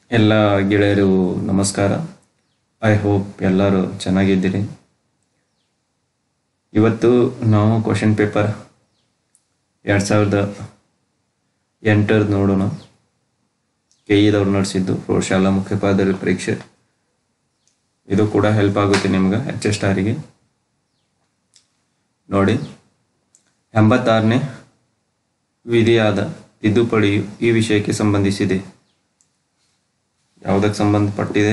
ಎಲ್ಲ ಗೆಳೆಯರು ನಮಸ್ಕಾರ ಐ ಹೋಪ್ ಎಲ್ಲರೂ ಚೆನ್ನಾಗಿದ್ದೀರಿ ಇವತ್ತು ನಾವು ಕ್ವಶನ್ ಪೇಪರ್ ಎರಡು ಸಾವಿರದ ಎಂಟರದ್ದು ನೋಡೋಣ ಕೆ ಇದವ್ರು ನಡೆಸಿದ್ದು ಪ್ರೌಢಶಾಲಾ ಮುಖ್ಯೋಪಾಧ್ಯಾಯರ ಪರೀಕ್ಷೆ ಇದು ಕೂಡ ಹೆಲ್ಪ್ ಆಗುತ್ತೆ ನಿಮ್ಗೆ ಎಚ್ ಎಸ್ ಆರಿಗೆ ನೋಡಿ ಎಂಬತ್ತಾರನೇ ವಿಧಿಯಾದ ತಿದ್ದುಪಡಿಯು ಈ ವಿಷಯಕ್ಕೆ ಸಂಬಂಧಿಸಿದೆ ಯಾವುದಕ್ಕೆ ಸಂಬಂಧಪಟ್ಟಿದೆ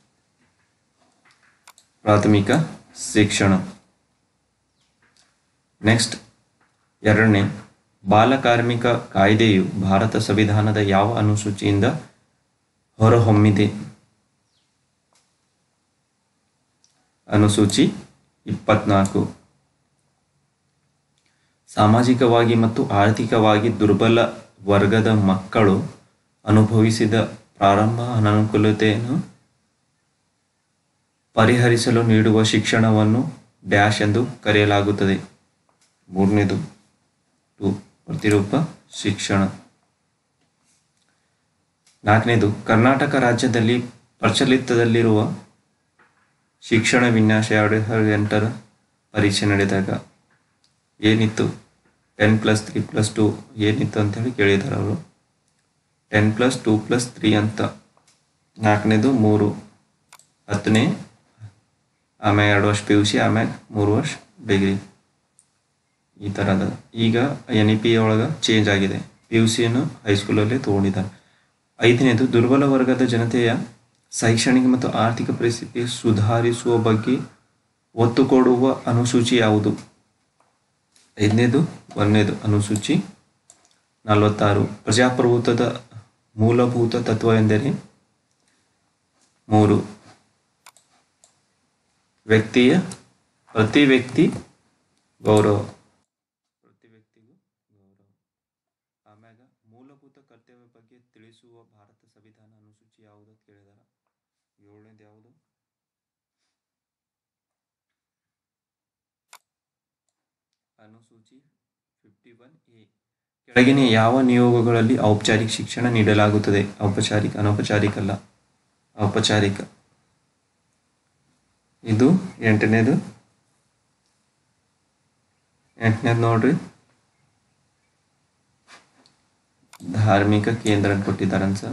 ಪ್ರಾಥಮಿಕ ಶಿಕ್ಷಣ ನೆಕ್ಸ್ಟ್ ಎರಡನೇ ಬಾಲಕಾರ್ಮಿಕ ಕಾಯ್ದೆಯು ಭಾರತ ಸಂವಿಧಾನದ ಯಾವ ಅನುಸೂಚಿಯಿಂದ ಹೊರಹೊಮ್ಮಿದೆ ಅನುಸೂಚಿ ಇಪ್ಪತ್ನಾಲ್ಕು ಸಾಮಾಜಿಕವಾಗಿ ಮತ್ತು ಆರ್ಥಿಕವಾಗಿ ದುರ್ಬಲ ವರ್ಗದ ಮಕ್ಕಳು ಅನುಭವಿಸಿದ ಪ್ರಾರಂಭ ಅನಾನುಕೂಲತೆಯನ್ನು ಪರಿಹರಿಸಲು ನೀಡುವ ಶಿಕ್ಷಣವನ್ನು ಡ್ಯಾಶ್ ಎಂದು ಕರೆಯಲಾಗುತ್ತದೆ ಮೂರನೇದು ಟು ಪ್ರತಿರೂಪ ಶಿಕ್ಷಣ ನಾಲ್ಕನೇದು ಕರ್ನಾಟಕ ರಾಜ್ಯದಲ್ಲಿ ಪ್ರಚಲಿತದಲ್ಲಿರುವ ಶಿಕ್ಷಣ ವಿನ್ಯಾಸ ಎರಡು ಸಾವಿರದ ಎಂಟರ ಪರೀಕ್ಷೆ ನಡೆದಾಗ ಏನಿತ್ತು ten plus three plus two ಏನಿತ್ತು ಅಂತೇಳಿ ಕೇಳಿದ್ದಾರೆ ಅವರು ten plus two plus three ಅಂತ ನಾಲ್ಕನೇದು ಮೂರು ಹತ್ತನೇ ಆಮ್ಯಾಗ ಎರಡು ವರ್ಷ ಪಿ ಯು ಸಿ ಆಮ್ಯಾಗ ಮೂರು ವರ್ಷ ಡಿಗ್ರಿ ಈ ಥರ ಅದ ಈಗ ಎನ್ ಇ ಪಿ ಒಳಗೆ ಚೇಂಜ್ ಆಗಿದೆ ಪಿ ಯು ಸಿಯನ್ನು ಹೈಸ್ಕೂಲಲ್ಲಿ ತೊಗೊಂಡಿದ್ದಾರೆ ಐದನೇದು ದುರ್ಬಲ ವರ್ಗದ ಜನತೆಯ ಶೈಕ್ಷಣಿಕ ಮತ್ತು ಆರ್ಥಿಕ ಪರಿಸ್ಥಿತಿ ಸುಧಾರಿಸುವ ಬಗ್ಗೆ ಒತ್ತು ಕೊಡುವ ಅನುಸೂಚಿ ಯಾವುದು ಐದನೇದು ಒಂದನೇದು ಅನುಸೂಚಿ ನಲವತ್ತಾರು ಪ್ರಜಾಪ್ರಭುತ್ವದ ಮೂಲಭೂತ ತತ್ವ ಎಂದರೆ ಮೂರು ವ್ಯಕ್ತಿಯ ಪ್ರತಿ ವ್ಯಕ್ತಿ ಗೌರವ ಪ್ರತಿ ವ್ಯಕ್ತಿಗೂ ಗೌರವ ಆಮ್ಯಾಗ ಮೂಲಭೂತ ಕರ್ತವ್ಯ ಬಗ್ಗೆ ತಿಳಿಸುವ ಭಾರತ ಸಂವಿಧಾನ ಅನುಸೂಚಿ ಯಾವುದು ಅಂತ ಕೇಳಿದಾರ ಏಳನೇದು ಯಾವುದು ಅನುಸೂಚಿ ಫಿಫ್ಟಿ ಒನ್ ಎ ಕೆಳಗಿನ ಯಾವ ನಿಯೋಗಗಳಲ್ಲಿ ಔಪಚಾರಿಕ ಶಿಕ್ಷಣ ನೀಡಲಾಗುತ್ತದೆ ಔಪಚಾರಿಕ ಅನೌಪಚಾರಿಕ ಅಲ್ಲ ಔಪಚಾರಿಕ ಇದು ಎಂಟನೇದು ಎಂಟನೇದು ನೋಡ್ರಿ ಧಾರ್ಮಿಕ ಕೇಂದ್ರ ಅಂತ ಕೊಟ್ಟಿದ್ದಾರೆ ಅನ್ಸ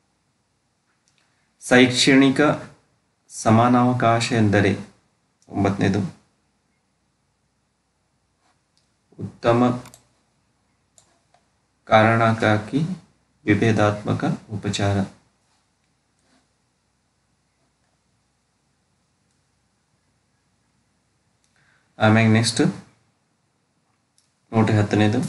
ಶೈಕ್ಷಣಿಕ ಸಮಾನಾವಕಾಶ ಎಂದರೆ ಒಂಬತ್ತನೇದು ಉತ್ತಮ ಕಾರಣಕ್ಕಾಗಿ ವಿಭೇದಾತ್ಮಕ ಉಪಚಾರ ಆಮ್ಯಾಗ ನೆಕ್ಸ್ಟ್ ನೋಡ್ರಿ ಹತ್ತನೇದು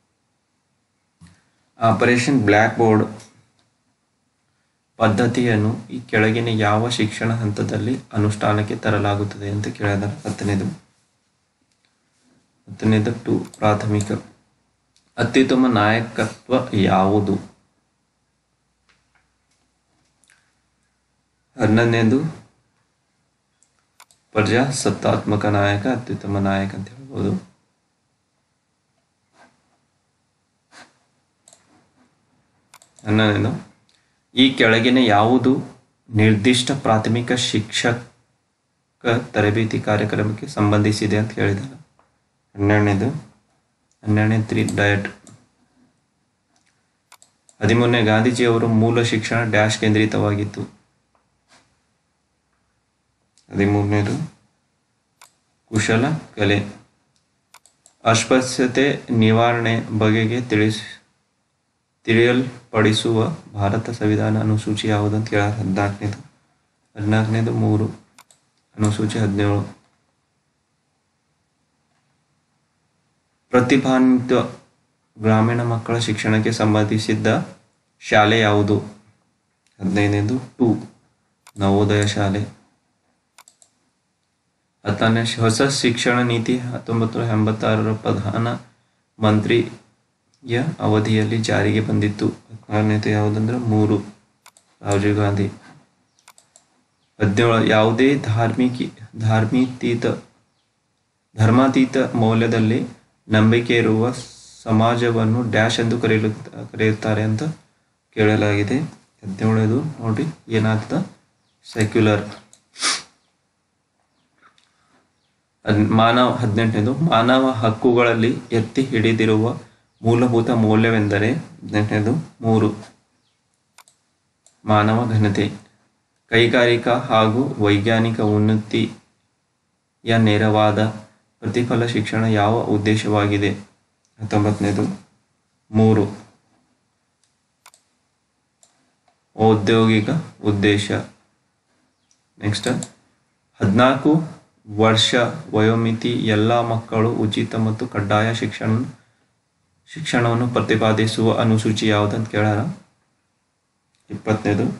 ಆಪರೇಷನ್ ಬ್ಲ್ಯಾಕ್ ಬೋರ್ಡ್ ಪದ್ಧತಿಯನ್ನು ಈ ಕೆಳಗಿನ ಯಾವ ಶಿಕ್ಷಣ ಹಂತದಲ್ಲಿ ಅನುಷ್ಠಾನಕ್ಕೆ ತರಲಾಗುತ್ತದೆ ಅಂತ ಕೇಳಿದಾರೆ ಹತ್ತನೇದು ಹತ್ತನೇದು ಟು ಪ್ರಾಥಮಿಕ ಅತ್ಯುತ್ತಮ ನಾಯಕತ್ವ ಯಾವುದು ಹನ್ನೊಂದನೇದು ಪ್ರಜಾಸತ್ತಾತ್ಮಕ ನಾಯಕ ಅತ್ಯುತ್ತಮ ನಾಯಕ ಅಂತ ಹೇಳ್ಬೋದು ಹನ್ನೊಂದನೇದು ಈ ಕೆಳಗಿನ ಯಾವುದು ನಿರ್ದಿಷ್ಟ ಪ್ರಾಥಮಿಕ ಶಿಕ್ಷಕ ತರಬೇತಿ ಕಾರ್ಯಕ್ರಮಕ್ಕೆ ಸಂಬಂಧಿಸಿದೆ ಅಂತ ಹೇಳಿದ್ದಾರೆ ಹನ್ನೆರಡನೇದು ಹನ್ನೆರಡನೇ ತ್ರೀ ಡಯಟ್ ಹದಿಮೂರನೇ ಗಾಂಧೀಜಿಯವರ ಮೂಲ ಶಿಕ್ಷಣ ಡ್ಯಾಶ್ ಕೇಂದ್ರಿತವಾಗಿತ್ತು ಹದಿಮೂರನೇದು ಕುಶಲ ಕಲೆ ಅಸ್ಪೃಶ್ಯತೆ ನಿವಾರಣೆ ಬಗೆಗೆ ತಿಳಿಸ್ ತಿಳಿಯಲ್ಪಡಿಸುವ ಭಾರತ ಸಂವಿಧಾನ ಅನುಸೂಚಿ ಯಾವುದು ಅಂತ ಕೇಳ ಹದಿನಾಲ್ಕನೇದು ಹದಿನಾಲ್ಕನೇದು ಮೂರು ಅನುಸೂಚಿ ಹದಿನೇಳು ಪ್ರತಿಭಾನ್ವಿತ ಗ್ರಾಮೀಣ ಮಕ್ಕಳ ಶಿಕ್ಷಣಕ್ಕೆ ಸಂಬಂಧಿಸಿದ್ದ ಶಾಲೆ ಯಾವುದು ಹದಿನೈದನೇದು ಟು ನವೋದಯ ಶಾಲೆ ಹತ್ತನೇ ಹೊಸ ಶಿಕ್ಷಣ ನೀತಿ ಹತ್ತೊಂಬತ್ತು ನೂರ ಎಂಬತ್ತಾರರ ಪ್ರಧಾನ ಮಂತ್ರಿಯ ಅವಧಿಯಲ್ಲಿ ಜಾರಿಗೆ ಬಂದಿತ್ತು ಹದಿನಾರನೇದು ಯಾವುದಂದ್ರೆ ಮೂರು ರಾಜೀವ್ ಗಾಂಧಿ ಹದಿನೇಳು ಯಾವುದೇ ಧಾರ್ಮಿಕ ಧಾರ್ಮಿತೀತ ಧರ್ಮಾತೀತ ಮೌಲ್ಯದಲ್ಲಿ ನಂಬಿಕೆ ಇರುವ ಸಮಾಜವನ್ನು ಡ್ಯಾಶ್ ಎಂದು ಕರೆಯಲು ಕರೆಯುತ್ತಾರೆ ಅಂತ ಕೇಳಲಾಗಿದೆ ಹದಿನೇಳನೇದು ನೋಡ್ರಿ ಏನಾಗ್ತದ ಸೆಕ್ಯುಲರ್ ಹದ್- ಮಾನವ ಹದಿನೆಂಟನೇದು ಮಾನವ ಹಕ್ಕುಗಳಲ್ಲಿ ಎತ್ತಿ ಹಿಡಿದಿರುವ ಮೂಲಭೂತ ಮೌಲ್ಯವೆಂದರೆ ಹದಿನೆಂಟನೇದು ಮೂರು ಮಾನವ ಘನತೆ ಕೈಗಾರಿಕಾ ಹಾಗೂ ವೈಜ್ಞಾನಿಕ ಉನ್ನತಿಯ ನೇರವಾದ ಪ್ರತಿಫಲ ಶಿಕ್ಷಣ ಯಾವ ಉದ್ದೇಶವಾಗಿದೆ ಹತ್ತೊಂಬತ್ತನೇದು ಮೂರು ಔದ್ಯೋಗಿಕ ಉದ್ದೇಶ ನೆಕ್ಸ್ಟ್ ಹದಿನಾಲ್ಕು ವರ್ಷ ವಯೋಮಿತಿ ಎಲ್ಲ ಮಕ್ಕಳು ಉಚಿತ ಮತ್ತು ಕಡ್ಡಾಯ ಶಿಕ್ಷಣ ಶಿಕ್ಷಣವನ್ನು ಪ್ರತಿಪಾದಿಸುವ ಅನುಸೂಚಿ ಯಾವುದಂತ ಕೇಳಾರ ಇಪ್ಪತ್ತನೇದು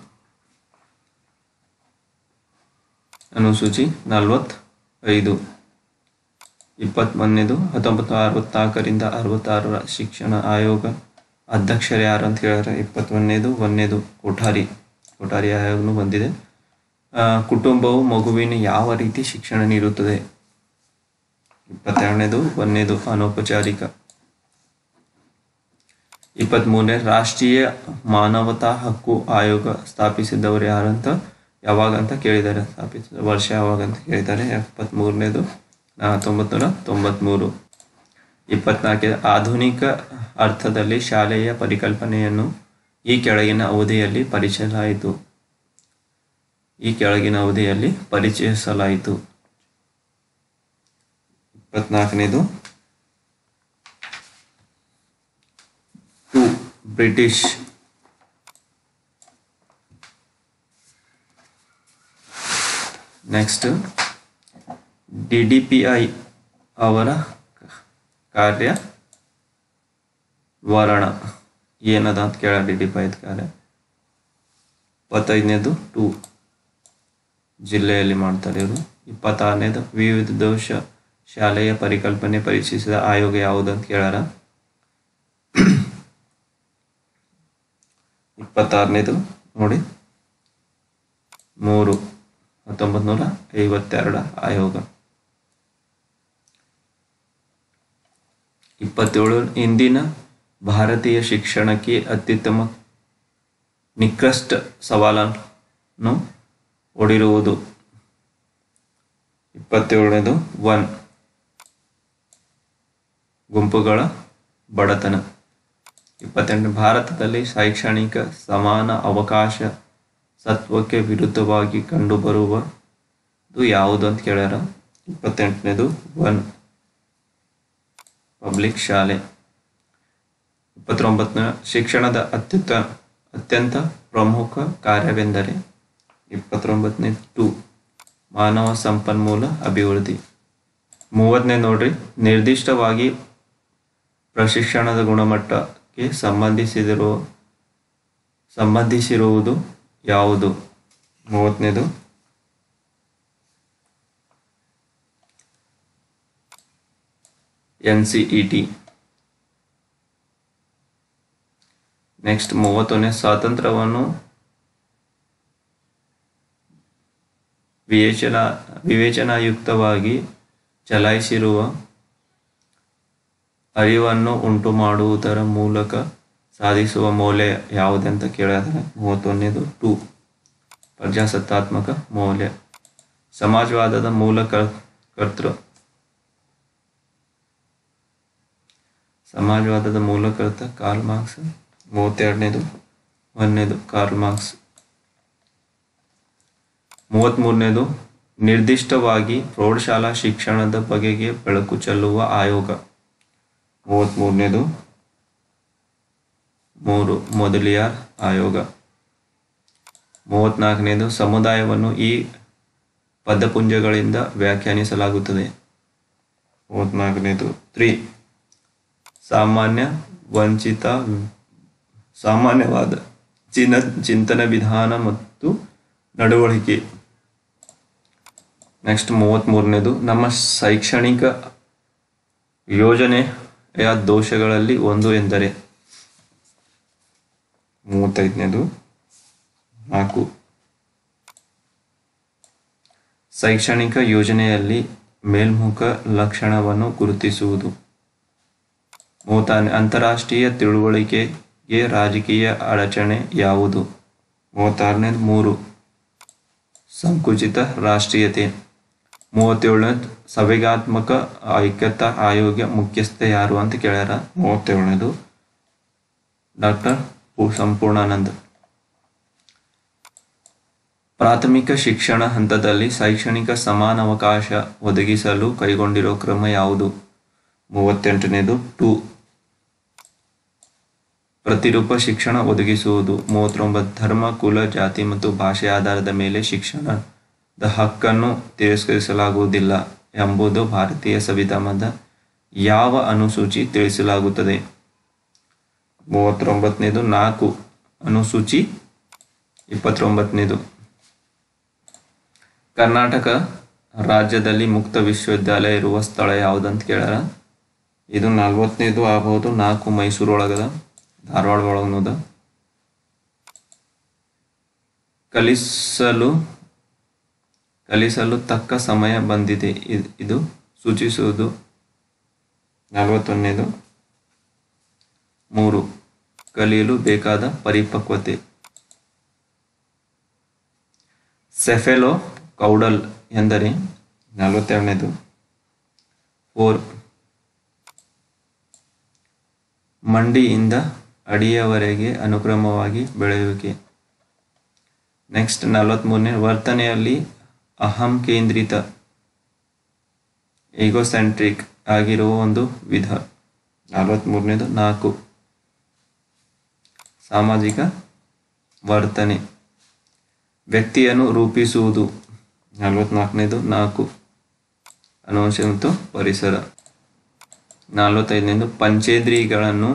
ಅನುಸೂಚಿ ನಲವತ್ತೈದು ಇಪ್ಪತ್ತೊಂದನೇದು ಹತ್ತೊಂಬತ್ತು ಅರವತ್ನಾಲ್ಕರಿಂದ ಅರವತ್ತಾರರ ಶಿಕ್ಷಣ ಆಯೋಗ ಅಧ್ಯಕ್ಷರು ಯಾರು ಅಂತ ಹೇಳಿದ್ರೆ ಇಪ್ಪತ್ತೊಂದನೇದು ಒಂದನೇದು ಕೊಠಾರಿ ಕೊಠಾರಿ ಆಯೋಗನು ಬಂದಿದೆ ಆ, ಕುಟುಂಬವು ಮಗುವಿನ ಯಾವ ರೀತಿ ಶಿಕ್ಷಣ ನೀಡುತ್ತದೆ ಇಪ್ಪತ್ತೆರಡನೇದು ಒಂದನೇದು ಅನೌಪಚಾರಿಕ ಇಪ್ಪತ್ತ್ಮೂರನೇ ರಾಷ್ಟ್ರೀಯ ಮಾನವತಾ ಹಕ್ಕು ಆಯೋಗ ಸ್ಥಾಪಿಸಿದವರು ಯಾರಂತ ಯಾವಾಗ ಅಂತ ಕೇಳಿದ್ದಾರೆ ಸ್ಥಾಪಿಸಿದ ವರ್ಷ ಯಾವಾಗ ಅಂತ ಕೇಳಿದ್ದಾರೆ ಎಪ್ಪತ್ತ್ಮೂರನೇದು ಹತ್ತೊಂಬತ್ತು ನೂರ ತೊಂಬತ್ತ್ಮೂರು ಇಪ್ಪತ್ನಾಲ್ಕು ಆಧುನಿಕ ಅರ್ಥದಲ್ಲಿ ಶಾಲೆಯ ಪರಿಕಲ್ಪನೆಯನ್ನು ಈ ಕೆಳಗಿನ ಅವಧಿಯಲ್ಲಿ ಪರಿಚಯಿಸಲಾಯಿತು ಈ ಕೆಳಗಿನ ಅವಧಿಯಲ್ಲಿ ಪರಿಚಯಿಸಲಾಯಿತು ಇಪ್ಪತ್ನಾಲ್ಕನೇದು to British next D D P I ಅವರ ಕಾರ್ಯ ವರಣ ಏನದ ಅಂತ ಕೇಳ ಡಿ ಡಿ ಪಿ ಐದ ಕಾರ್ಯ ಇಪ್ಪತ್ತೈದನೇದು ಟು ಜಿಲ್ಲೆಯಲ್ಲಿ ಮಾಡ್ತಾರೆ ಇವರು ಇಪ್ಪತ್ತಾರನೇದು ವಿವಿಧ ದೋಷ ಶಾಲೆಯ ಪರಿಕಲ್ಪನೆ ಪರೀಕ್ಷಿಸಿದ ಆಯೋಗ ಯಾವುದು ಅಂತ ಕೇಳಾರ ಇಪ್ಪತ್ತಾರನೇದು ನೋಡಿ ಮೂರು ಹತ್ತೊಂಬತ್ತು ನೂರ ಐವತ್ತೆರಡ ಆಯೋಗ ಇಪ್ಪತ್ತೇಳು ಇಂದಿನ ಭಾರತೀಯ ಶಿಕ್ಷಣಕ್ಕೆ ಅತ್ಯುತ್ತಮ ನಿಕೃಷ್ಟ ಸವಾಲನ್ನು ಒಡಿರುವುದು ಇಪ್ಪತ್ತೇಳನೇದು ಒನ್ ಗುಂಪುಗಳ ಬಡತನ ಇಪ್ಪತ್ತೆಂಟು ಭಾರತದಲ್ಲಿ ಶೈಕ್ಷಣಿಕ ಸಮಾನ ಅವಕಾಶ ಸತ್ವಕ್ಕೆ ವಿರುದ್ಧವಾಗಿ ಕಂಡುಬರುವುದು ಯಾವುದು ಅಂತ ಕೇಳ್ಯಾರ ಇಪ್ಪತ್ತೆಂಟನೇದು ಒನ್ ಪಬ್ಲಿಕ್ ಶಾಲೆ ಇಪ್ಪತ್ತೊಂಬತ್ತನೇ ಶಿಕ್ಷಣದ ಅತ್ಯುತ್ತ ಅತ್ಯಂತ ಪ್ರಮುಖ ಕಾರ್ಯವೆಂದರೆ ಇಪ್ಪತ್ತೊಂಬತ್ತನೇ ಟು ಮಾನವ ಸಂಪನ್ಮೂಲ ಅಭಿವೃದ್ಧಿ ಮೂವತ್ತನೇ ನೋಡ್ರಿ ನಿರ್ದಿಷ್ಟವಾಗಿ ಪ್ರಶಿಕ್ಷಣದ ಗುಣಮಟ್ಟಕ್ಕೆ ಸಂಬಂಧಿಸಿದಿರುವ ಸಂಬಂಧಿಸಿರುವುದು ಯಾವುದು ಮೂವತ್ತನೇದು N C E T next ಮೂವತ್ತೊಂದನೇ ಸ್ವಾತಂತ್ರ್ಯವನ್ನು ವಿವೇಚನ ವಿವೇಚನಾಯುಕ್ತವಾಗಿ ಚಲಾಯಿಸಿರುವ ಅರಿವನ್ನು ಉಂಟು ಮಾಡುವುದರ ಮೂಲಕ ಸಾಧಿಸುವ ಮೌಲ್ಯ ಯಾವುದಂತ ಕೇಳಿದ್ರೆ ಮೂವತ್ತೊಂದನೇದು ಟು ಪ್ರಜಾಸತ್ತಾತ್ಮಕ ಮೌಲ್ಯ ಸಮಾಜವಾದದ ಮೂಲ ಕರ್- ಕರ್ತೃ ಸಮಾಜವಾದದ ಮೂಲಕರ್ತ ಕಾರ್ಲ್ ಮಾರ್ಕ್ಸ್ ಮೂವತ್ತೆರಡನೇದು ಒಂದನೇದು ಕಾರ್ಲ್ ಮಾರ್ಕ್ಸ್ ಮೂವತ್ತ್ಮೂರನೇದು ನಿರ್ದಿಷ್ಟವಾಗಿ ಪ್ರೌಢಶಾಲಾ ಶಿಕ್ಷಣದ ಬಗೆಗೆ ಬೆಳಕು ಚೆಲ್ಲುವ ಆಯೋಗ ಮೂವತ್ತ್ಮೂರನೇದು ಮೂರು ಮೊದಲಿಯಾರ್ ಆಯೋಗ ಮೂವತ್ನಾಲ್ಕನೇದು ಸಮುದಾಯವನ್ನು ಈ ಪದಪುಂಜಗಳಿಂದ ವ್ಯಾಖ್ಯಾನಿಸಲಾಗುತ್ತದೆ ಮೂವತ್ನಾಲ್ಕನೇದು ತ್ರೀ ಸಾಮಾನ್ಯ ವಂಚಿತ ಸಾಮಾನ್ಯವಾದ ಚಿನ ಚಿಂತನ ವಿಧಾನ ಮತ್ತು ನಡವಳಿಕೆ ನೆಕ್ಸ್ಟ್ ಮೂವತ್ತ್ಮೂರನೇದು ನಮ್ಮ ಶೈಕ್ಷಣಿಕ ಯೋಜನೆಯ ದೋಷಗಳಲ್ಲಿ ಒಂದು ಎಂದರೆ ಮೂವತ್ತೈದನೇದು ನಾಲ್ಕು ಶೈಕ್ಷಣಿಕ ಯೋಜನೆಯಲ್ಲಿ ಮೇಲ್ಮುಖ ಲಕ್ಷಣವನ್ನು ಗುರುತಿಸುವುದು ಮೂವತ್ತಾರನೇ ಅಂತಾರಾಷ್ಟ್ರೀಯ ತಿಳುವಳಿಕೆಗೆ ರಾಜಕೀಯ ಅಡಚಣೆ ಯಾವುದು ಮೂವತ್ತಾರನೇದು ಮೂರು ಸಂಕುಚಿತ ರಾಷ್ಟ್ರೀಯತೆ ಮೂವತ್ತೇಳನೇದು ಸಂವೇಗಾತ್ಮಕ ಐಕ್ಯತಾ ಆಯೋಗ ಮುಖ್ಯಸ್ಥ ಯಾರು ಅಂತ ಕೇಳ್ಯಾರ ಮೂವತ್ತೇಳನೇದು ಡಾಕ್ಟರ್ ಸಂಪೂರ್ಣಾನಂದ್ ಪ್ರಾಥಮಿಕ ಶಿಕ್ಷಣ ಹಂತದಲ್ಲಿ ಶೈಕ್ಷಣಿಕ ಸಮಾನಾವಕಾಶ ಒದಗಿಸಲು ಕೈಗೊಂಡಿರೋ ಕ್ರಮ ಯಾವುದು ಮೂವತ್ತೆಂಟನೇದು ಟು ಪ್ರತಿರೂಪ ಶಿಕ್ಷಣ ಒದಗಿಸುವುದು ಮೂವತ್ತೊಂಬತ್ತು ಧರ್ಮ ಕುಲ ಜಾತಿ ಮತ್ತು ಭಾಷೆ ಆಧಾರದ ಮೇಲೆ ಶಿಕ್ಷಣದ ಹಕ್ಕನ್ನು ತಿರಸ್ಕರಿಸಲಾಗುವುದಿಲ್ಲ ಎಂಬುದು ಭಾರತೀಯ ಸಂವಿಧಾನದ ಯಾವ ಅನುಸೂಚಿ ತಿಳಿಸಲಾಗುತ್ತದೆ ಮೂವತ್ತೊಂಬತ್ತನೇದು ನಾಲ್ಕು ಅನುಸೂಚಿ ಇಪ್ಪತ್ತೊಂಬತ್ತನೇದು ಕರ್ನಾಟಕ ರಾಜ್ಯದಲ್ಲಿ ಮುಕ್ತ ವಿಶ್ವವಿದ್ಯಾಲಯ ಇರುವ ಸ್ಥಳ ಯಾವುದಂತ ಕೇಳ್ಯಾರ ಇದು ನಲ್ವತ್ತನೇದು ಆಗ್ಬೋದು ನಾಲ್ಕು ಮೈಸೂರು ಒಳಗದ ಧಾರವಾಡ ಒಳಗನದ ಕಲಿಸಲು ಕಲಿಸಲು ತಕ್ಕ ಸಮಯ ಬಂದಿದೆ ಇದ್- ಇದು ಸೂಚಿಸುವುದು ನಲವತ್ತೊಂದನೇದು ಮೂರು ಕಲಿಯಲು ಬೇಕಾದ ಪರಿಪಕ್ವತೆ ಸೆಫೆಲೋ ಕೌಡಲ್ ಎಂದರೆ ನಲವತ್ತೆರಡನೇದು ಫೋರ್ ಮಂಡಿಯಿಂದ ಅಡಿಯವರೆಗೆ ಅನುಕ್ರಮವಾಗಿ ಬೆಳೆಯುವಿಕೆ ನೆಕ್ಸ್ಟ್ ನಲವತ್ತ್ಮೂರನೇ ವರ್ತನೆಯಲ್ಲಿ ಅಹಂ ಕೇಂದ್ರಿತ ಈಗೋಸೆಂಟ್ರಿಕ್ ಆಗಿರುವ ಒಂದು ವಿಧ ನಲವತ್ತ್ಮೂರನೇದು ನಾಲ್ಕು ಸಾಮಾಜಿಕ ವರ್ತನೆ ವ್ಯಕ್ತಿಯನ್ನು ರೂಪಿಸುವುದು ನಲವತ್ನಾಲ್ಕನೇದು ನಾಲ್ಕು ಅನುವಂಶ ಮತ್ತು ಪರಿಸರ ನಲವತ್ತೈದನೇದು ಪಂಚೇಂದ್ರಿಯಗಳನ್ನು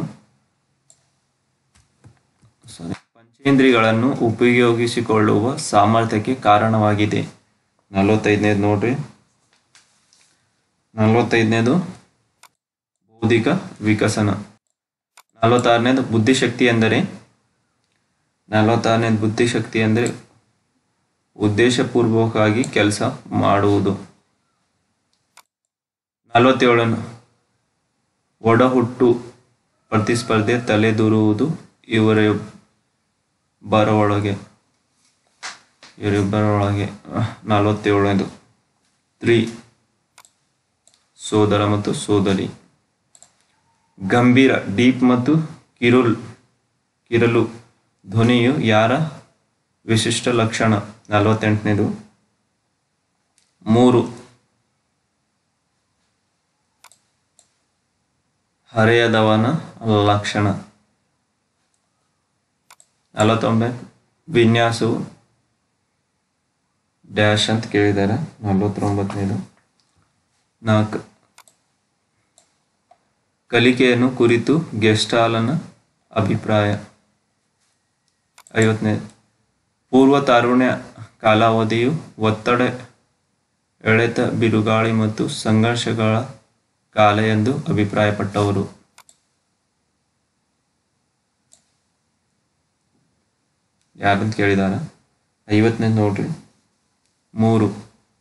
ಸಾರಿ ಪಂಚೇಂದ್ರಿಯಗಳನ್ನು ಉಪಯೋಗಿಸಿಕೊಳ್ಳುವ ಸಾಮರ್ಥ್ಯಕ್ಕೆ ಕಾರಣವಾಗಿದೆ ನಲವತ್ತೈದನೇದು ನೋಡ್ರಿ ನಲವತ್ತೈದನೇದು ಬೌದ್ಧಿಕ ವಿಕಸನ ನಲವತ್ತಾರನೇದು ಬುದ್ಧಿಶಕ್ತಿ ಎಂದರೆ ನಲವತ್ತಾರನೇದು ಬುದ್ಧಿಶಕ್ತಿ ಅಂದರೆ ಉದ್ದೇಶಪೂರ್ವಕವಾಗಿ ಕೆಲಸ ಮಾಡುವುದು ನಲವತ್ತೇಳನು ಒಡಹುಟ್ಟು ಪ್ರತಿಸ್ಪರ್ಧೆ ತಲೆದೂರುವುದು ಇವರ ಬರೊಳಗೆ ಇವರಿಬ್ಬರೊಳಗೆ ನಲವತ್ತೇಳನೇದು ತ್ರೀ ಸೋದರ ಮತ್ತು ಸೋದರಿ ಗಂಭೀರ ಡೀಪ್ ಮತ್ತು ಕಿರುಲ್ ಕಿರಲು ಧ್ವನಿಯು ಯಾರ ವಿಶಿಷ್ಟ ಲಕ್ಷಣ ನಲವತ್ತೆಂಟನೇದು ಮೂರು ಹರೆಯದವನ ಲಕ್ಷಣ ನಲವತ್ತೊಂಬತ್ತು ವಿನ್ಯಾಸವು ಡ್ಯಾಶ್ ಅಂತ ಕೇಳಿದ್ದಾರೆ ನಲವತ್ತೊಂಬತ್ತನೇದು ನಾಲ್ಕು ಕಲಿಕೆಯನ್ನು ಕುರಿತು ಗೆಸ್ಟಾಲನ ಅಭಿಪ್ರಾಯ ಐವತ್ತನೇ ಪೂರ್ವ ತಾರುಣ್ಯ ಕಾಲಾವಧಿಯು ಒತ್ತಡ ಎಳೆತ ಬಿರುಗಾಳಿ ಮತ್ತು ಸಂಘರ್ಷಗಳ ಕಾಲ ಎಂದು ಅಭಿಪ್ರಾಯಪಟ್ಟವರು ಯಾರಂತ ಕೇಳಿದಾರ ಐವತ್ತನೇ ನೋಡ್ರಿ ಮೂರು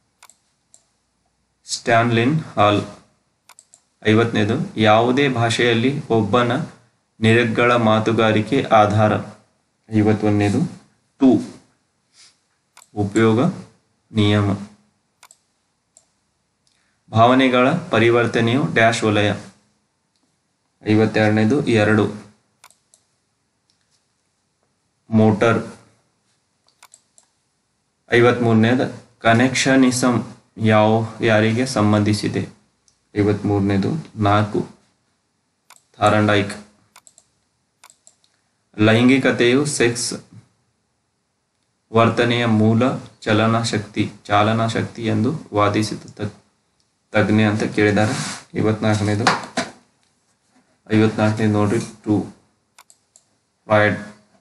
ಸ್ಟ್ಯಾನ್ಲಿನ್ ಹಾಲ್ ಐವತ್ತನೇದು ಯಾವುದೇ ಭಾಷೆಯಲ್ಲಿ ಒಬ್ಬನ ನಿರರ್ಗಳ ಮಾತುಗಾರಿಕೆ ಆಧಾರ ಐವತ್ತೊಂದನೇದು ಟು ಉಪಯೋಗ ನಿಯಮ ಭಾವನೆಗಳ ಪರಿವರ್ತನೆಯು ಡ್ಯಾಶ್ ವಲಯ ಐವತ್ತೆರಡನೇದು ಎರಡು ಮೋಟರ್ ಐವತ್ಮೂರನೇದು ಕನೆಕ್ಷನಿಸಮ್ ಯಾವ ಯಾರಿಗೆ ಸಂಬಂಧಿಸಿದೆ ಐವತ್ಮೂರನೇದು ನಾಲ್ಕು ಥಾರಂಡೈಕ್ ಲೈಂಗಿಕತೆಯು ಸೆಕ್ಸ್ ವರ್ತನೆಯ ಮೂಲ ಚಲನ ಶಕ್ತಿ ಚಾಲನಾ ಶಕ್ತಿ ಎಂದು ವಾದಿಸಿದ ತಗ್- ತಜ್ಞೆ ಅಂತ ಕೇಳಿದ್ದಾರೆ ಐವತ್ನಾಲ್ಕನೇದು ಐವತ್ನಾಲ್ಕನೇದು ನೋಡ್ರಿ ಟು ಫ್ರಾಯ್ಡ್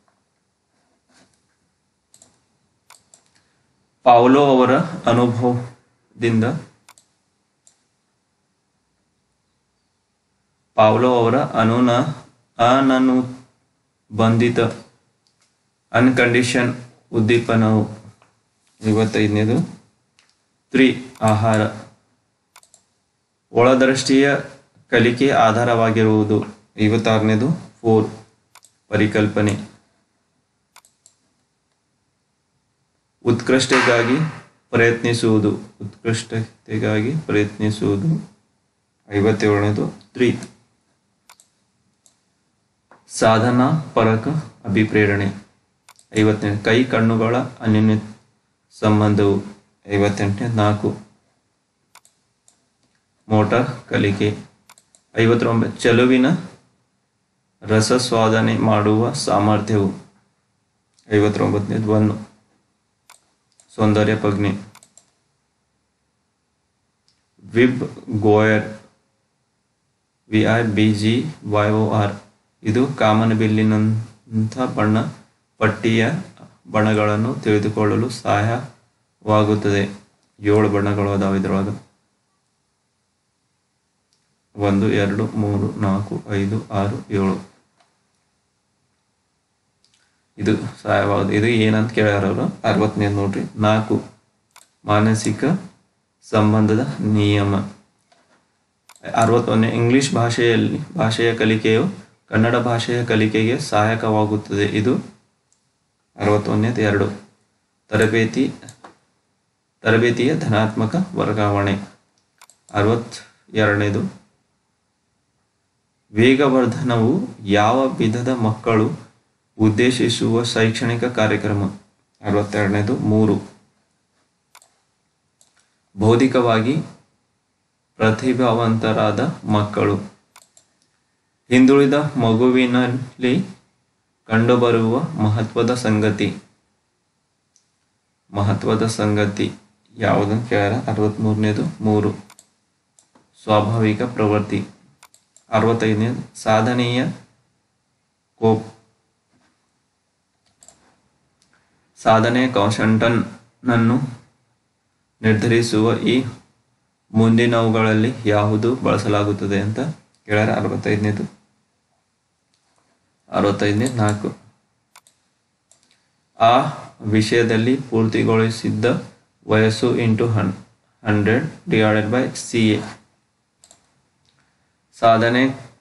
ಪಾವ್ಲೋ ಅವರ ಅನುಭವದಿಂದ ಪಾವ್ಲೋ ಅವರ ಅನುನ ಅನನು ಬಂಧಿತ ಅನ್ಕಂಡೀಷನ್ ಉದ್ದೀಪನವು ಐವತ್ತೈದನೇದು ತ್ರೀ ಆಹಾರ ಒಳದೃಷ್ಟಿಯ ಕಲಿಕೆ ಆಧಾರವಾಗಿರುವುದು ಐವತ್ತಾರನೇದು ಫೋರ್ ಪರಿಕಲ್ಪನೆ ಉತ್ಕೃಷ್ಟತೆಗಾಗಿ ಪ್ರಯತ್ನಿಸುವುದು ಉತ್ಕೃಷ್ಟತೆಗಾಗಿ ಪ್ರಯತ್ನಿಸುವುದು ಐವತ್ತೇಳನೇದು ತ್ರೀ ಸಾಧನಾ ಪರಕ ಅಭಿಪ್ರೇರಣೆ ಐವತ್ತನೇ ಕೈ ಕಣ್ಣುಗಳ ಅನ್ಯೋನ್ಯ ಸಂಬಂಧವು ಐವತ್ತೆಂಟನೇ ನಾಲ್ಕು ಮೋಟಾರ್ ಕಲಿಕೆ ಐವತ್ತೊಂಬತ್ತು ಚೆಲುವಿನ ರಸಸ್ವಾದನೆ ಮಾಡುವ ಸಾಮರ್ಥ್ಯವು ಐವತ್ತೊಂಬತ್ತನೇದು ಒಂದು ಸೌಂದರ್ಯ ಪ್ರಜ್ಞೆ VIBGYOR V I B G Y O R ಇದು ಕಾಮನಬಿಲ್ಲಿನಂಥ ಬಣ್ಣ ಪಟ್ಟಿಯ ಬಣ್ಣಗಳನ್ನು ತಿಳಿದುಕೊಳ್ಳಲು ಸಹಾಯವಾಗುತ್ತದೆ ಏಳು ಬಣ್ಣಗಳು ಅದಾವೆ ಇದರೊಳಗೆ ಒಂದು ಎರಡು ಮೂರು ನಾಲ್ಕು ಐದು ಆರು ಏಳು ಇದು ಸಹಾಯವಾಗುತ್ತೆ ಇದು ಏನಂತ ಕೇಳ್ಯಾರ ಅವರು ಅರವತ್ತನೇ ನೋಡ್ರಿ ನಾಲ್ಕು ಮಾನಸಿಕ ಸಂಬಂಧದ ನಿಯಮ ಅರವತ್ತೊಂದನೇ ಇಂಗ್ಲಿಷ್ ಭಾಷೆಯಲ್ಲಿ ಭಾಷೆಯ ಕಲಿಕೆಯು ಕನ್ನಡ ಭಾಷೆಯ ಕಲಿಕೆಗೆ ಸಹಾಯಕವಾಗುತ್ತದೆ ಇದು ಅರವತ್ತೊಂದನೇದು ಎರಡು ತರಬೇತಿ ತರಬೇತಿಯ ಧನಾತ್ಮಕ ವರ್ಗಾವಣೆ ಅರವತ್ ಎರಡನೇದು ವೇಗವರ್ಧನವು ಯಾವ ವಿಧದ ಮಕ್ಕಳು ಉದ್ದೇಶಿಸುವ ಶೈಕ್ಷಣಿಕ ಕಾರ್ಯಕ್ರಮ ಅರವತ್ತೆರಡನೇದು ಮೂರು ಬೌದ್ಧಿಕವಾಗಿ ಪ್ರತಿಭಾವಂತರಾದ ಮಕ್ಕಳು ಹಿಂದುಳಿದ ಮಗುವಿನಲ್ಲಿ ಕಂಡುಬರುವ ಮಹತ್ವದ ಸಂಗತಿ ಮಹತ್ವದ ಸಂಗತಿ ಯಾವುದಂತ ಕೇಳ್ಯಾರ ಅರವತ್ತ್ಮೂರನೇದು ಮೂರು ಸ್ವಾಭಾವಿಕ ಪ್ರವೃತ್ತಿ ಅರವತ್ತೈದನೇ ಸಾಧನೆಯ ಕೋಪ್ ಸಾಧನೆಯ ಕೌಶಂಟನನ್ನು ನಿರ್ಧರಿಸುವ ಈ ಮುಂದಿನವುಗಳಲ್ಲಿ ಯಾವುದು ಬಳಸಲಾಗುತ್ತದೆ ಅಂತ ಕೇಳ್ಯಾರ ಅರವತ್ತೈದನೇದು ಅರವತ್ತೈದನೇ ನಾಲ್ಕು ಆ ವಿಷಯದಲ್ಲಿ ಪೂರ್ತಿಗೊಳಿಸಿದ್ದ ವಯಸ್ಸು into hun hundred divided by C A ಸಾಧನೆ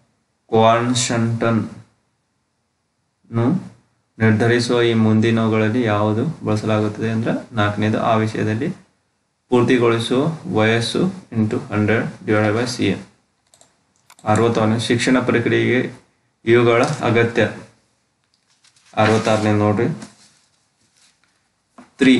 ಕ್ವಾನ್ಶಂಟನ್ನು ನಿರ್ಧರಿಸುವ ಈ ಮುಂದಿನವುಗಳಲ್ಲಿ ಯಾವುದು ಬಳಸಲಾಗುತ್ತದೆ ಅಂದ್ರೆ ನಾಲ್ಕನೇದು ಆ ವಿಷಯದಲ್ಲಿ ಪೂರ್ತಿಗೊಳಿಸುವ ವಯಸ್ಸು into hundred divided by C A ಅರವತ್ತೊಂದನೇ ಶಿಕ್ಷಣ ಪ್ರಕ್ರಿಯೆಗೆ ಇವುಗಳ ಅಗತ್ಯ ಅರವತ್ತಾರನೇ ನೋಡ್ರಿ ತ್ರೀ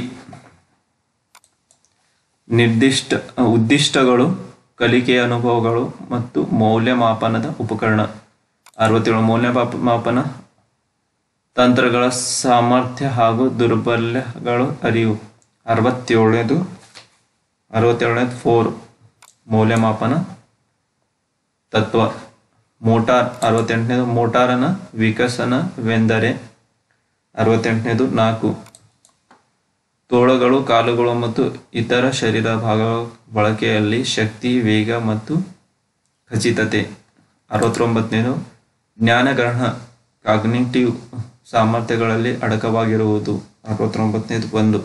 ನಿರ್ದಿಷ್ಟ ಉದ್ದಿಷ್ಟಗಳು ಕಲಿಕೆಯ ಅನುಭವಗಳು ಮತ್ತು ಮೌಲ್ಯಮಾಪನದ ಉಪಕರಣ ಅರವತ್ತೇಳು ಮೌಲ್ಯಮಾಪನ ತಂತ್ರಗಳ ಸಾಮರ್ಥ್ಯ ಹಾಗೂ ದುರ್ಬಲ್ಯಗಳು ಅರಿವು ಅರವತ್ತೇಳನೇದು ಅರವತ್ತೇಳನೇದು ಫೋರ್ ಮೌಲ್ಯಮಾಪನ ತತ್ವ ಮೋಟಾರ್ ಅರವತ್ತೆಂಟನೇದು ಮೋಟಾರನ ವಿಕಸನವೆಂದರೆ ಅರವತ್ತೆಂಟನೇದು ನಾಲ್ಕು ತೋಳುಗಳು ಕಾಲುಗಳು ಮತ್ತು ಇತರ ಶರೀರ ಭಾಗಗಳ ಬಳಕೆಯಲ್ಲಿ ಶಕ್ತಿ ವೇಗ ಮತ್ತು ಖಚಿತತೆ ಅರವತ್ತೊಂಬತ್ತನೇದು ಜ್ಞಾನಗ್ರಹಣ ಕಾಗ್ನಿಟಿವ್ ಸಾಮರ್ಥ್ಯಗಳಲ್ಲಿ ಅಡಕವಾಗಿರುವುದು ಅರವತ್ತೊಂಬತ್ತನೇದು ಒಂದು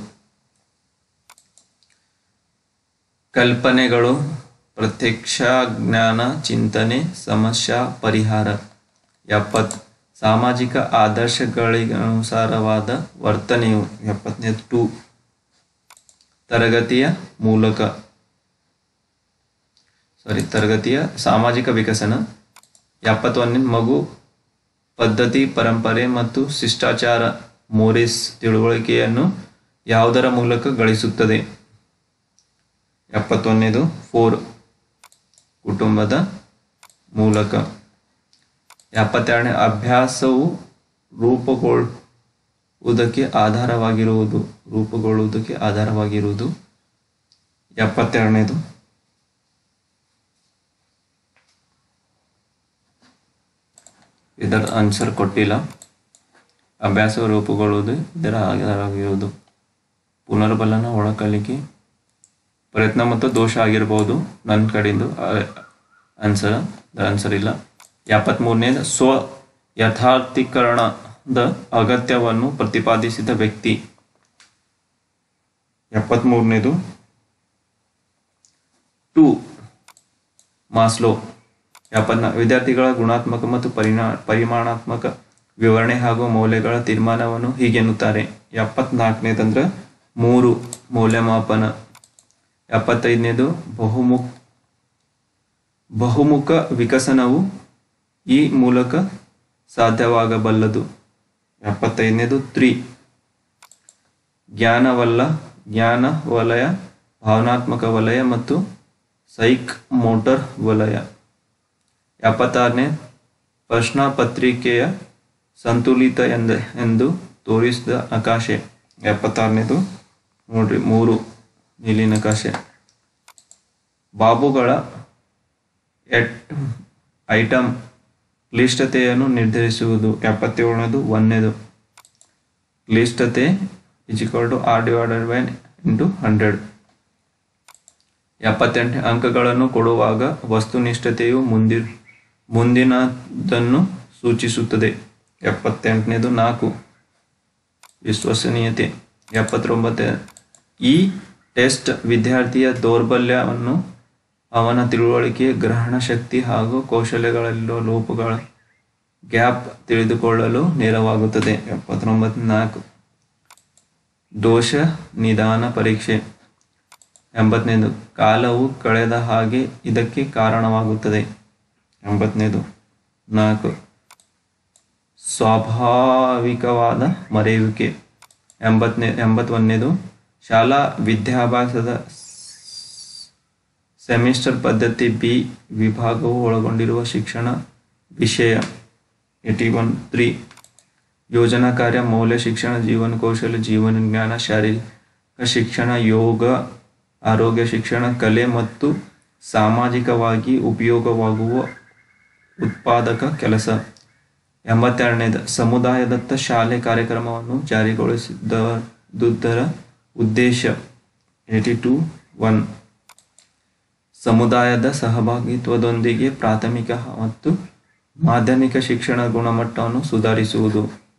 ಕಲ್ಪನೆಗಳು ಪ್ರತ್ಯಕ್ಷ ಜ್ಞಾನ ಚಿಂತನೆ ಸಮಸ್ಯಾ ಪರಿಹಾರ ಎಪ್ಪತ್ ಸಾಮಾಜಿಕ ಆದರ್ಶಗಳಿಗನುಸಾರವಾದ ವರ್ತನೆಯು ಎಪ್ಪತ್ತನೇ ಟು ತರಗತಿಯ ಮೂಲಕ ಸಾರಿ ತರಗತಿಯ ಸಾಮಾಜಿಕ ವಿಕಸನ ಎಪ್ಪತ್ತೊಂದನೇ ಮಗು ಪದ್ಧತಿ ಪರಂಪರೆ ಮತ್ತು ಶಿಷ್ಟಾಚಾರ ಮೋರಿಸ್ ತಿಳುವಳಿಕೆಯನ್ನು ಯಾವುದರ ಮೂಲಕ ಗಳಿಸುತ್ತದೆ ಎಪ್ಪತ್ತೊಂದನೇದು ಫೋರ್ ಕುಟುಂಬದ ಮೂಲಕ ಎಪ್ಪತ್ತೆರಡನೇ ಅಭ್ಯಾಸವು ರೂಪುಗೊಳ್ಳುವುದಕ್ಕೆ ಆಧಾರವಾಗಿರುವುದು ರೂಪುಗೊಳ್ಳುವುದಕ್ಕೆ ಆಧಾರವಾಗಿರುವುದು ಎಪ್ಪತ್ತೆರಡನೇದು ಇದರ ಆನ್ಸರ್ ಕೊಟ್ಟಿಲ್ಲ ಅಭ್ಯಾಸವು ರೂಪುಗೊಳ್ಳುವುದು ಇದರ ಆಧಾರವಾಗಿರುವುದು ಪುನರ್ಬಲನ ಒಳಕಲಿಕೆ ಪ್ರಯತ್ನ ಮತ್ತು ದೋಷ ಆಗಿರಬಹುದು ನನ್ನ ಕಡೆಯಿಂದ ಆನ್ಸರ್ ಆನ್ಸರ್ ಇಲ್ಲ ಎಪ್ಪತ್ಮೂರನೇದು ಸ್ವ ಯಥಾರ್ಥೀಕರಣದ ಅಗತ್ಯವನ್ನು ಪ್ರತಿಪಾದಿಸಿದ ವ್ಯಕ್ತಿ ಎಪ್ಪತ್ಮೂರನೇದು ಟು ಮಾಸ್ಲೋ ಎಪ್ಪತ್ನ ವಿದ್ಯಾರ್ಥಿಗಳ ಗುಣಾತ್ಮಕ ಮತ್ತು ಪರಿಣಾ ಪರಿಮಾಣಾತ್ಮಕ ವಿವರಣೆ ಹಾಗೂ ಮೌಲ್ಯಗಳ ತೀರ್ಮಾನವನ್ನು ಹೀಗೆನ್ನುತ್ತಾರೆ ಎಪ್ಪತ್ನಾಲ್ಕನೇದಂದ್ರೆ ಮೂರು ಮೌಲ್ಯಮಾಪನ ಎಪ್ಪತ್ತೈದನೇದು ಬಹುಮುಖ ಬಹುಮುಖ ವಿಕಸನವು ಈ ಮೂಲಕ ಸಾಧ್ಯವಾಗಬಲ್ಲದು ಎಪ್ಪತ್ತೈದನೇದು ತ್ರಿ ಜ್ಞಾನವಲ್ಲ ಜ್ಞಾನ ವಲಯ ಭಾವನಾತ್ಮಕ ವಲಯ ಮತ್ತು ಸೈಕ್ ಮೋಟರ್ ವಲಯ ಎಪ್ಪತ್ತಾರನೇ ಪ್ರಶ್ನಾ ಪತ್ರಿಕೆಯ ಸಂತುಲಿತ ಎಂದ ಎಂದು ತೋರಿಸಿದ ನಕಾಶೆ ಎಪ್ಪತ್ತಾರನೇದು ನೋಡ್ರಿ ಮೂರು ನೀಲಿ ನಕಾಶೆ ಬಾಬುಗಳ ಎಟ್ ಐಟಮ್ ಕ್ಲಿಷ್ಟತೆಯನ್ನು ನಿರ್ಧರಿಸುವುದು ಎಪ್ಪತ್ತೇಳನೇದು ಒಂದನೇದು ಕ್ಲಿಷ್ಟತೆ is equal to R divided by into hundred ಎಪ್ಪತ್ತೆಂಟನೇ ಅಂಕಗಳನ್ನು ಕೊಡುವಾಗ ವಸ್ತುನಿಷ್ಠತೆಯು ಮುಂದಿ ಮುಂದಿನದನ್ನು ಸೂಚಿಸುತ್ತದೆ ಎಪ್ಪತ್ತೆಂಟನೇದು ನಾಲ್ಕು ವಿಶ್ವಸನೀಯತೆ ಎಪ್ಪತ್ತೊಂಬತ್ತ ಈ ಟೆಸ್ಟ್ ವಿದ್ಯಾರ್ಥಿಯ ದೌರ್ಬಲ್ಯವನ್ನು ಅವನ ತಿಳುವಳಿಕೆ ಗ್ರಹಣ ಶಕ್ತಿ ಹಾಗೂ ಕೌಶಲ್ಯಗಳಲ್ಲಿರುವ ಲೋಪಗಳ ಗ್ಯಾಪ್ ತಿಳಿದುಕೊಳ್ಳಲು ನೆರವಾಗುತ್ತದೆ ಎಪ್ಪತ್ತೊಂಬತ್ತು ನಾಲ್ಕು ದೋಷ ನಿಧಾನ ಪರೀಕ್ಷೆ ಎಂಬತ್ತನೇದು ಕಾಲವು ಕಳೆದ ಹಾಗೆ ಇದಕ್ಕೆ ಕಾರಣವಾಗುತ್ತದೆ ಎಂಬತ್ತನೇದು ನಾಲ್ಕು ಸ್ವಾಭಾವಿಕವಾದ ಮರೆಯುವಿಕೆ ಎಂಬತ್ತನೇ ಎಂಬತ್ತೊಂದನೇದು ಶಾಲಾ ವಿದ್ಯಾಭ್ಯಾಸದ ಸೆಮಿಸ್ಟರ್ ಪದ್ಧತಿ ಬಿ ವಿಭಾಗವು ಒಳಗೊಂಡಿರುವ ಶಿಕ್ಷಣ ವಿಷಯ ಏಟಿ ಒನ್ ತ್ರೀ ಯೋಜನಾ ಕಾರ್ಯ ಮೌಲ್ಯ ಶಿಕ್ಷಣ ಜೀವನ ಕೌಶಲ್ಯ ಜೀವನ ಜ್ಞಾನ ಶಾರೀರಿಕ ಶಿಕ್ಷಣ ಯೋಗ ಆರೋಗ್ಯ ಶಿಕ್ಷಣ ಕಲೆ ಮತ್ತು ಸಾಮಾಜಿಕವಾಗಿ ಉಪಯೋಗವಾಗುವ ಉತ್ಪಾದಕ ಕೆಲಸ ಎಂಬತ್ತೆರಡನೇದು ಸಮುದಾಯದತ್ತ ಶಾಲೆ ಕಾರ್ಯಕ್ರಮವನ್ನು ಜಾರಿಗೊಳಿಸಿದುದರ ಉದ್ದೇಶ ಏಟಿ ಟು ಒನ್ ಸಮುದಾಯದ ಸಹಭಾಗಿತ್ವದೊಂದಿಗೆ ಪ್ರಾಥಮಿಕ ಮತ್ತು ಮಾಧ್ಯಮಿಕ ಶಿಕ್ಷಣ ಗುಣಮಟ್ಟವನ್ನು ಸುಧಾರಿಸುವುದು